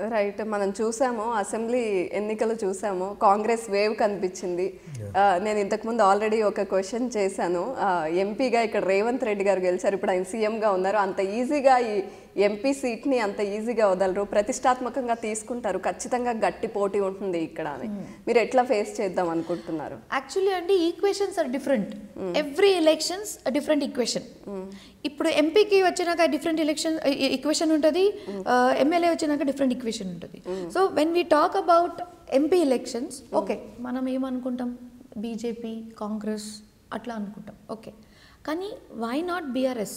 Right మనం చూసాము assembly ఎన్నికలు చూసాము కాంగ్రెస్ వేవ్ కనిపించింది ఆ, నేను ఇంతకుముందు ఆల్రెడీ ఒక క్వశ్చన్ చేశాను ఆ, ఎంపీగా ఇక్కడ రేవంత్ రెడ్డి గారు గెలిచారు ఇప్పుడు ఆయన సీఎంగా ఉన్నారు అంత ఈజీగా ఈ ఎంపీ సీట్ని అంత ఈజీగా వదలరు ప్రతిష్టాత్మకంగా తీసుకుంటారు ఖచ్చితంగా గట్టి పోటీ ఉంటుంది ఇక్కడ అని మీరు ఎట్లా ఫేస్ చేద్దాం అనుకుంటున్నారు యాక్చువల్లీ అంటే equations are different every elections different equation ఇప్పుడు ఎంపీకి వచ్చినాక డిఫరెంట్ ఎలక్షన్ ఈక్వేషన్ ఉంటుంది ఎమ్మెల్యే వచ్చినాక డిఫరెంట్ ఈక్వేషన్ ఉంటుంది so when we talk about MP elections okay మనం ఏమనుకుంటాం బీజేపీ కాంగ్రెస్ అట్లా అనుకుంటాం ఓకే కానీ why not BRS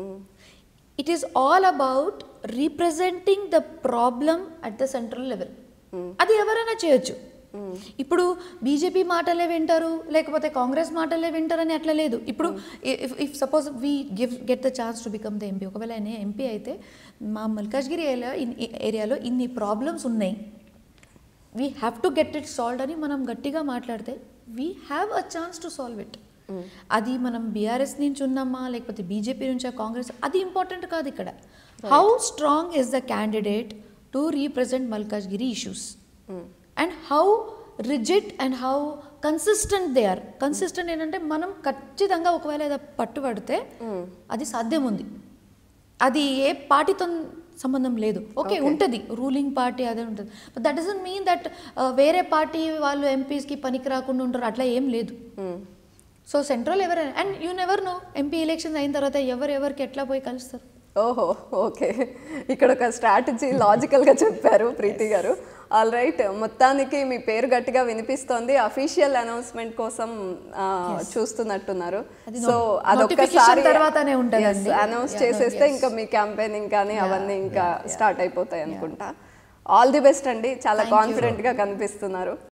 it is all about representing the problem at the central level అది ఎవరైనా చేయొచ్చు ఇప్పుడు బీజేపీ మాటలే వింటారు లేకపోతే కాంగ్రెస్ మాటలే వింటారని అట్లా లేదు ఇప్పుడు if suppose we give get the chance to become the MP ఒకవేళ ఆయన ఎంపీ అయితే మా మల్కాజ్గిరి ఏరియా ఏరియాలో ఇన్ని ప్రాబ్లమ్స్ ఉన్నాయి we have to get it solve అని మనం గట్టిగా మాట్లాడితే we have a chance to solve it అది మనం బీఆర్ఎస్ నుంచి ఉన్నామా లేకపోతే బీజేపీ నుంచా కాంగ్రెస్ అది ఇంపార్టెంట్ కాదు ఇక్కడ how strong is the candidate to represent Malkajgiri issues and how rigid and how consistent they are consistent ఏంటంటే మనం ఖచ్చితంగా ఒకవేళ ఏదో పట్టుబడితే అది సాధ్యం ఉంది అది ఏ పార్టీతో సంబంధం లేదు ఓకే ఉంటుంది రూలింగ్ పార్టీ అదే ఉంటుంది but that doesn't mean that వేరే పార్టీ వాళ్ళు ఎంపీస్కి పనికి రాకుండా ఉంటారు అట్లా ఏం లేదు సో సెంట్రల్ ఎవరైనా and you never know MP elections అయిన తర్వాత ఎవరు ఎవరికి ఎట్లా పోయి కలుస్తారు ఓహో ఓకే ఇక్కడ ఒక స్ట్రాటజీ లాజికల్గా చెప్పారు ప్రీతి గారు ఆల్ రైట్ మొత్తానికి మీ పేరు గట్టిగా వినిపిస్తోంది అఫీషియల్ అనౌన్స్మెంట్ కోసం ఆ, చూస్తున్నట్టున్నారు అది సో no- అదొక్కసారి notification తర్వాతనే ఉంటుందండి. అనౌన్స్ Yeah, చేసేస్తే yes. ఇంకా మీ క్యాంపెయినింగ్ కానీ అవన్నీ ఇంకా స్టార్ట్ అయిపోతాయి అనుకుంటా ఆల్ ది బెస్ట్ అండి చాలా కాన్ఫిడెంట్ గా కనిపిస్తున్నారు